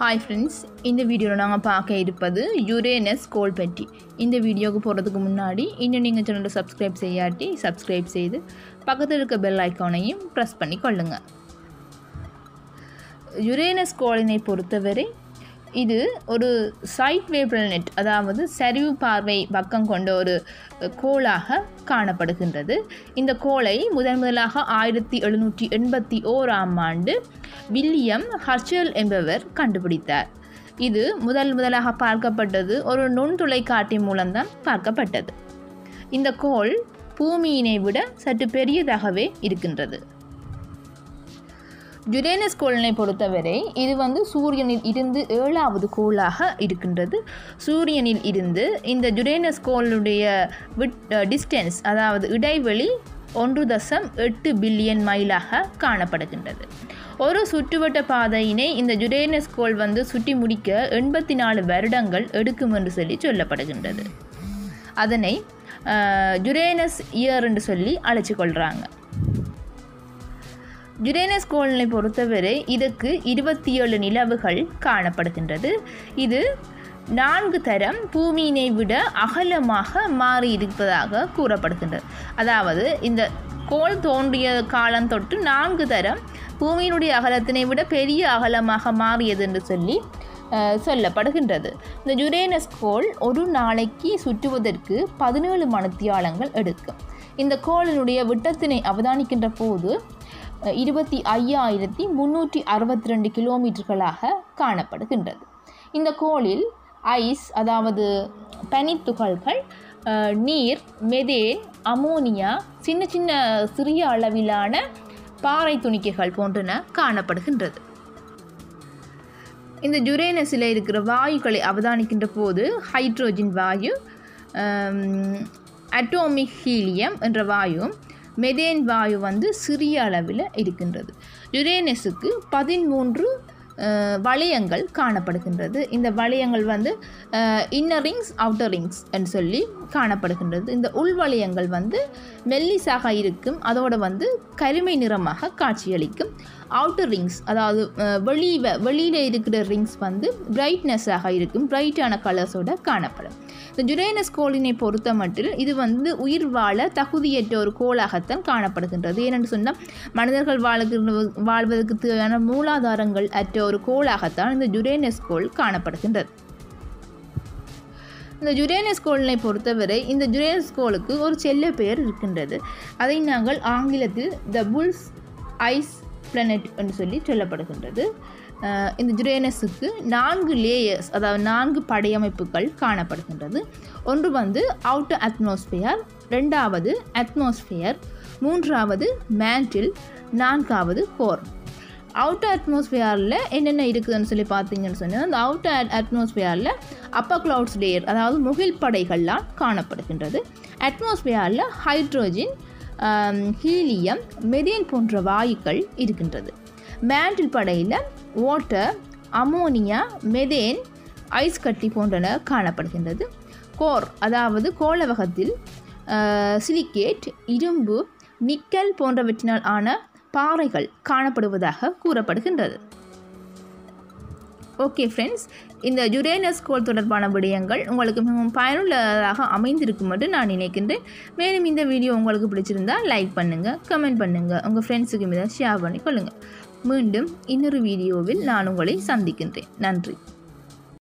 hi friends இந்த வீடியோவில் நாங்கள் பார்க்க இருப்பது யுரேனஸ் கோல் பற்றி இந்த வீடியோவுக்கு போகிறதுக்கு முன்னாடி இன்னும் நீங்கள் சேனலை சப்ஸ்கிரைப் செய்யாட்டி சப்ஸ்கிரைப் செய்து பக்கத்தில் இருக்க பெல் ஐக்கானையும் ப்ரெஸ் பண்ணி கொள்ளுங்கள் யுரேனஸ் கோளினை பொறுத்தவரை இது ஒரு சைட் வே பிளானெட் அதாவது சரிவு பார்வை பக்கம் கொண்ட ஒரு கோளாக காணப்படுகின்றது இந்த கோளை முதன் முதலாக ஆயிரத்தி எழுநூற்றி எண்பத்தி ஓராம் ஆண்டு வில்லியம் ஹர்ச்சல் என்பவர் கண்டுபிடித்தார் இது முதல் முதலாக பார்க்கப்பட்டது ஒரு நுண்துளை காட்டி மூலம்தான் பார்க்கப்பட்டது இந்த கோள் பூமியினை விட சற்று பெரியதாகவே இருக்கின்றது யுரேனஸ் கோளினை பொறுத்தவரை இது வந்து சூரியனில் இருந்து ஏழாவது கோளாக இருக்கின்றது சூரியனில் இருந்து இந்த யுரேனஸ் கோளுடைய விட் டிஸ்டன்ஸ் அதாவது இடைவெளி ஒன்று தசம் எட்டு பில்லியன் மைலாக காணப்படுகின்றது ஒரு சுற்றுவட்ட பாதையினை இந்த யுரேனஸ் கோள் வந்து சுற்றி முடிக்க எண்பத்தி நாலு வருடங்கள் எடுக்கும் என்று சொல்லி சொல்லப்படுகின்றது அதனை யுரேனஸ் இயர் என்று சொல்லி அழைச்சி கொள்கிறாங்க யுரேனஸ் கோளினை பொறுத்தவரை இதுக்கு இருபத்தி ஏழு நிலவுகள் காணப்படுகின்றது இது நான்கு தரம் பூமியினை விட அகலமாக மாறி இருப்பதாக கூறப்படுகின்றது அதாவது இந்த கோள் தோன்றிய காலம் தொட்டு நான்கு தரம் பூமியினுடைய அகலத்தினை விட பெரிய அகலமாக மாறியது என்று சொல்லி சொல்லப்படுகின்றது இந்த யுரேனஸ் கோள் ஒரு நாளைக்கு சுற்றுவதற்கு பதினேழு மணத்தியாலங்கள் எடுக்கும் இந்த கோளினுடைய விட்டத்தினை அவதானிக்கின்ற போது இருபத்தி ஐயாயிரத்தி முந்நூற்றி அறுபத்தி ரெண்டு கிலோமீட்டர்களாக காணப்படுகின்றது இந்த கோளில் ஐஸ் அதாவது பனித்துகள்கள் நீர் மெதேன் அமோனியா சின்ன சின்ன சிறிய அளவிலான பாறை துணிக்கைகள் போன்றன காணப்படுகின்றது இந்த ஜுரேனஸில் இருக்கிற வாயுக்களை அவதானிக்கின்ற போது ஹைட்ரோஜன் வாயு அட்டோமிக் ஹீலியம் என்ற வாயுவும் மெதேன் வாயு வந்து சிறிய அளவில் இருக்கின்றது யுரேனஸுக்கு பதிமூன்று வளையங்கள் காணப்படுகின்றது இந்த வளையங்கள் வந்து இன்னர் ரிங்ஸ் அவுட்டர் ரிங்ஸ் என்று சொல்லி காணப்படுகின்றது இந்த உள் வளையங்கள் வந்து மெல்லிசாக இருக்கும் அதோடு வந்து கருமை நிறமாக காட்சியளிக்கும் அவுட்டர் ரிங்ஸ் அதாவது வெளியே வெளியில் இருக்கிற ரிங்ஸ் வந்து பிரைட்னஸாக இருக்கும் பிரைட்டான கலர்ஸோட காணப்படும் இந்த ஜுரேனஸ் கோளினை பொறுத்த மட்டில் இது வந்து உயிர் வாழ தகுதியற்ற ஒரு கோளாகத்தான் காணப்படுகின்றது ஏனென்று சொன்னால் மனிதர்கள் வாழ்கிற வாழ்வதற்கு தேவையான மூலாதாரங்கள் அற்ற ஒரு கோளாகத்தான் இந்த ஜுரேனஸ் கோள் காணப்படுகின்றது இந்த ஜுரேனஸ் கோளினை பொறுத்தவரை இந்த ஜுரேனஸ் கோளுக்கு ஒரு செல்ல பெயர் இருக்கின்றது அதை நாங்கள் ஆங்கிலத்தில் த புல்ஸ் ஐஸ் பிளானட் என்று சொல்லி சொல்லப்படுகின்றது இந்த ஜுரேனஸுக்கு நான்கு லேயர்ஸ் அதாவது நான்கு படையமைப்புகள் காணப்படுகின்றது ஒன்று வந்து அவுட்டர் அட்மாஸ்பியர் ரெண்டாவது அட்மாஸ்பியர் மூன்றாவது மேண்டில் நான்காவது கோர் அவுட்டர் அட்மாஸ்பியரில் என்னென்ன இருக்குதுன்னு சொல்லி பார்த்தீங்கன்னு சொன்னால் அந்த அவுட்டர் அட்மாஸ்பியரில் அப்பர் க்ளவுட்ஸ் லேயர் அதாவது முகில் படைகள்லாம் காணப்படுகின்றது அட்மாஸ்பியரில் ஹைட்ரோஜன் ஹீலியம் மெதேன் போன்ற வாயுக்கள் இருக்கின்றது மேண்டில் படையில் வாட்டர் அமோனியா மெதேன் ஐஸ் கட்டி போன்றன காணப்படுகின்றது கோர் அதாவது கோளவகத்தில் சிலிக்கேட் இரும்பு நிக்கல் போன்றவற்றினால் ஆன பாறைகள் காணப்படுவதாக கூறப்படுகின்றது ஓகே ஃப்ரெண்ட்ஸ் இந்த யுரேனஸ் கோள் தொடர்பான விடயங்கள் உங்களுக்கு மிகவும் பயனுள்ளதாக அமைந்திருக்கும் என்று நான் நினைக்கின்றேன் மேலும் இந்த வீடியோ உங்களுக்கு பிடிச்சிருந்தால் லைக் பண்ணுங்கள் கமெண்ட் பண்ணுங்கள் உங்கள் ஃப்ரெண்ட்ஸுக்கு மீது ஷேர் பண்ணிக்கொள்ளுங்கள் மீண்டும் இன்னொரு வீடியோவில் நான் உங்களை சந்திக்கின்றேன் நன்றி